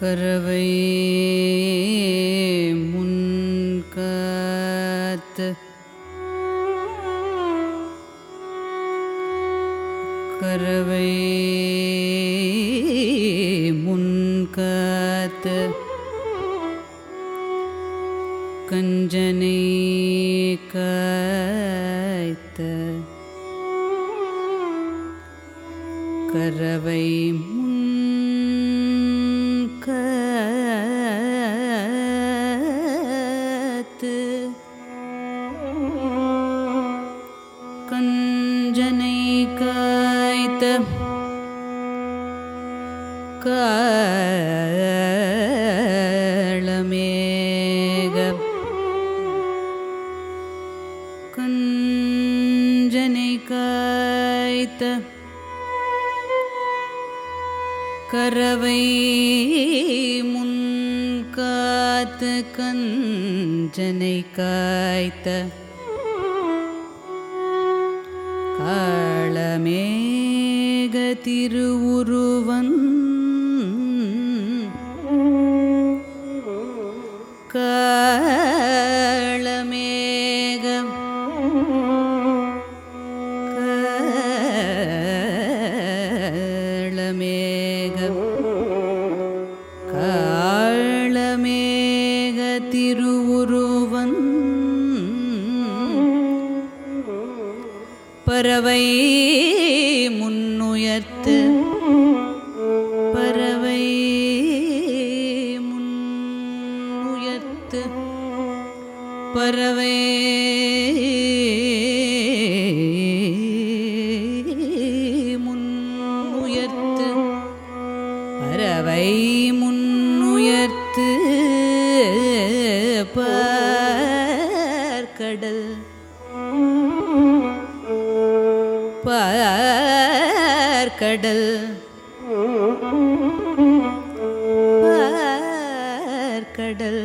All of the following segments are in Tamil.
கரவை முன்காத்து கரவை முன்காத்து கஞ்சனை காய்த்த கரவை முன்காத்து கஞ்சனை காய்த்த காளமேக கஞ்சனை காய்த்த கரவை முன்காத்து கஞ்சனை காய்த்த காளமேக திருவுருவன் காளமேகம் காளமேகம் காளமேக திருவுருவன் பறவை முன்னுயர்த்து பறவை முன்னுயர்த்து பறவை முன்னுயர்த்து பறவை முன்னுயர்த்து பார்க்கடல் பார்க்கடல் பார்க்கடல்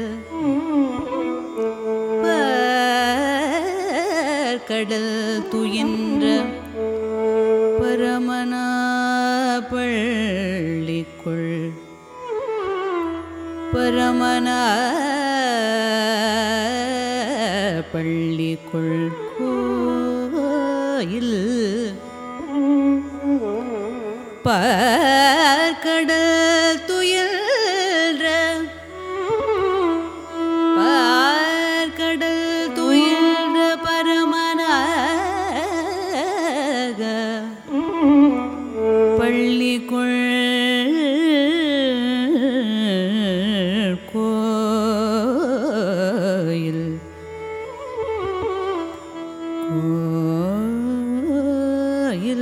பார்க்கடல் துயின்ற பரமனா பள்ளிக்குள் பரமனா பள்ளிக்குள் கோயில் பார்க்கடல் துயில்ற பார்க்கடல் துயில்ற பரமனாக பள்ளிக்குள் கோயில் கோயில்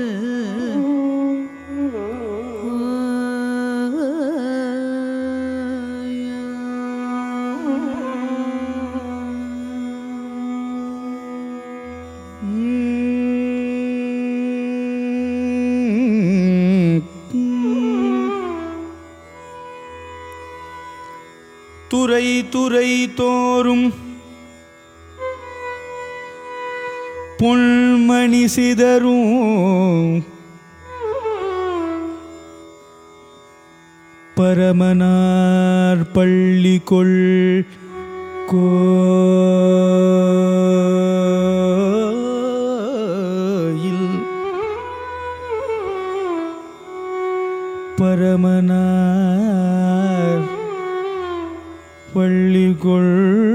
துறை துறை தோறும் பொன்மணி சிதறும் பரமனார் பள்ளி கொள் கோயில் பரமனார் பள்ளிக்குள்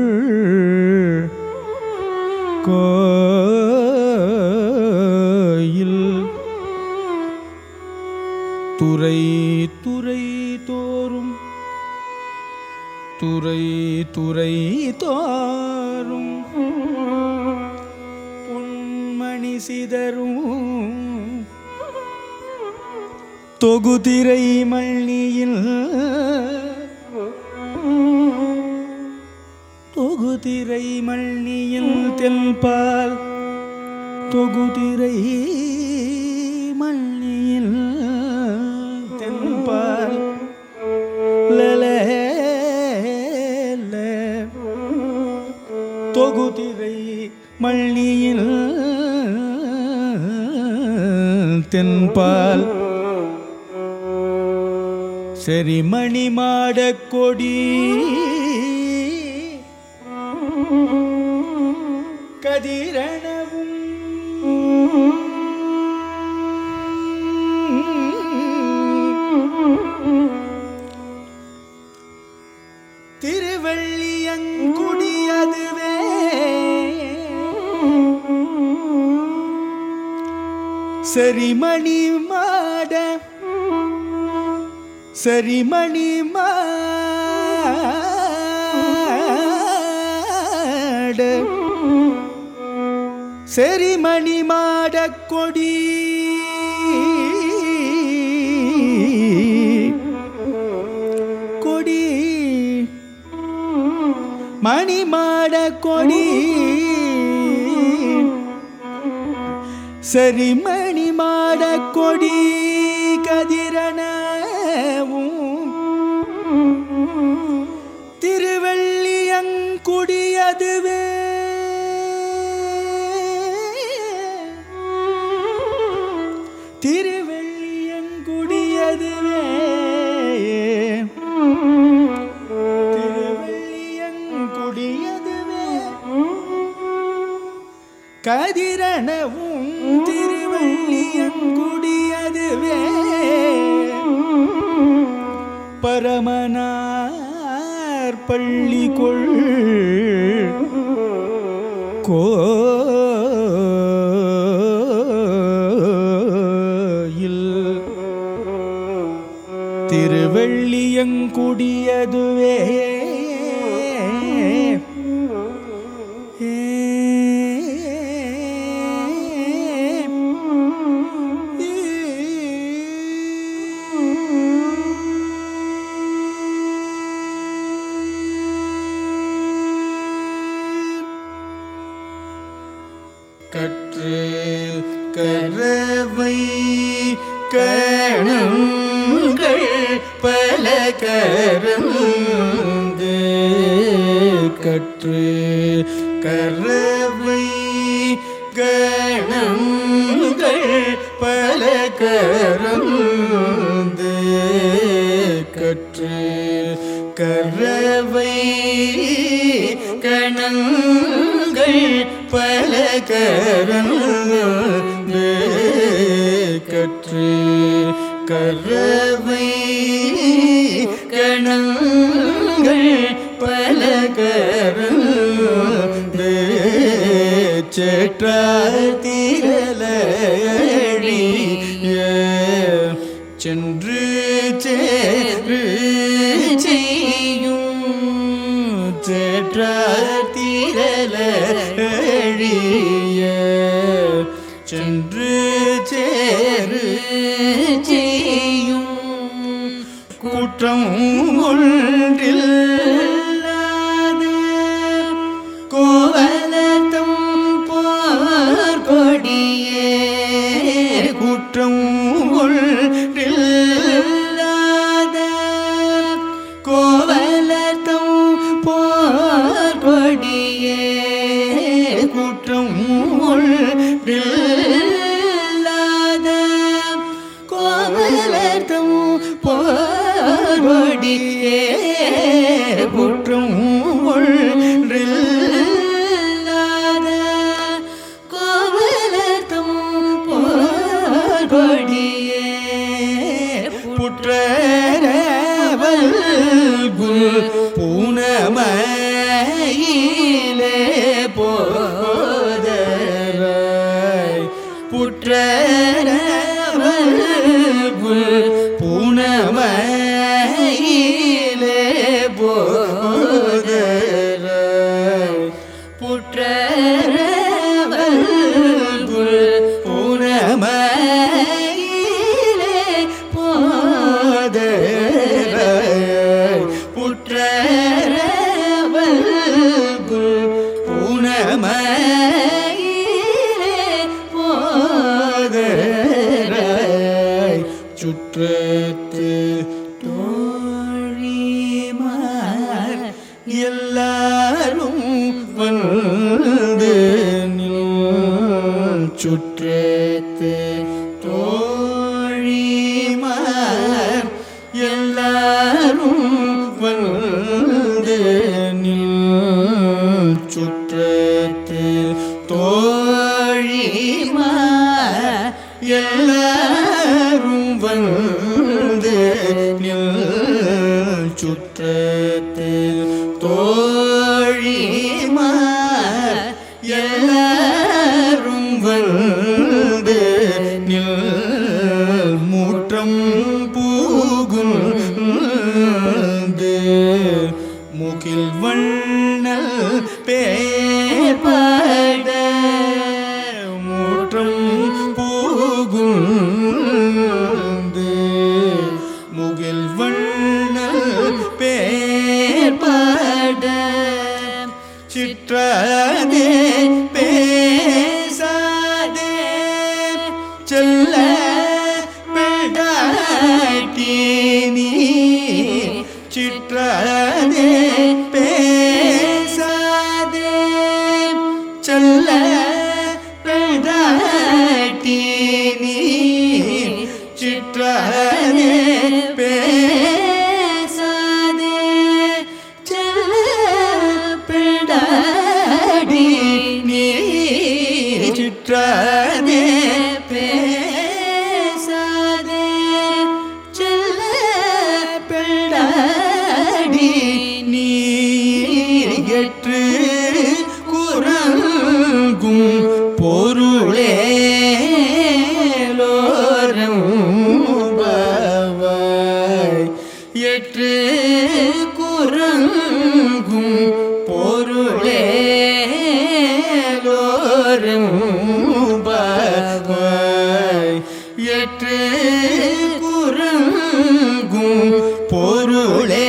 கோயில் துறை துறை தோறும் துறை துறை தோறும் பொன்மணி சிதறும் தொகுதிரை மல்லியில் தொகுதிரை மல்லியில் தெல்பால் தொகுதிரை மல்லியில் தென்பால் லலே தொகுதிரை மல்லியில் தென்பால் சரி மணி மாடக் கொடி கதிரணவும் திருவள்ளியங்குடி அதுவே சரிமணி மாட சரிமணி மாட செரிமணி மாடக் கொடி கொடி மணி மாட கொடி சரி மணி மாட கொடி கதிரனவும் திருவள்ளியங்குடி அதுவே திருவள்ளியங்குடி அதுவே திருவள்ளியங்குடி அதுவே கதிரணவும் திருவள்ளியங்குடி அதுவே பரமனார் பள்ளி கொள் கோயில் திருவள்ளியங்குடியதுவே கற்று கரவை கணங்கள் பல கரந்து கற்று கரவை கணங்கள் பல கரந்து கற்று கரவை கணங்கள் பல கரந்து கற்று கரவை கணங்கள் பல கரந்து சேற்றிரலிய சென்று சேரு செய்யும் சேற்றிரலிய சென்று சேரு செய்யும் கூற்றம் ஒன்றில் கோவலத்தம் போர் கொடியே குற்றம் ஒன்றில் கோவலத்தம் போர் கொடியே குற்றம் ஒன்றில் கோவலத்தம் போர்வடியே குற்றம் ஒன்றில்லாத கோவலத்தம் போர்வடியே புற்றரவல் குல் பூனமையிலே போதராய் புற்றரவல் குல் பூனமையிலே போதராய் புற்றரவல் குல் பூனமையிலே போதராய் புற்றரவல் குல் பூனமையிலே போதராய் சுற்றத்து தோழிமார் எல்லாரும் வந்து நில் சுற்றத்து தோழிமார் எல்லாரும் சுற்றத்து தோழிமார் எல்லாரும் வந்து நில் மூற்றம் பூகுந்து முகில் வண்ணல் பேர்பட மூற்றம் பூகுந்து முகில் வண்ணல் பேர்பட சிற்றாதே பேசாதே செல்ல பெடாட்டி நீ சிற்றாதே பேசாதே செல்ல பெடாட்டி நீ சிற்றாதே பேசாதே பிடாடி நீ சிற்றாதே பேசாதே செல்ல பிடாடி நீ எற்று குரங்கும் பொருளே லோரம்பாவாய் எற்று குரங்கும் பொருளே லோரம்பாவாய் எற்று குரங்கும் பொருளே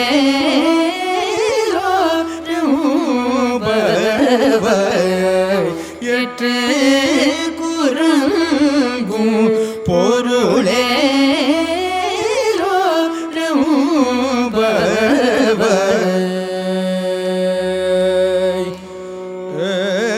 லோரம்பாவாய் எற்று குரங்கும் பொருளே லோரம்பாவாய்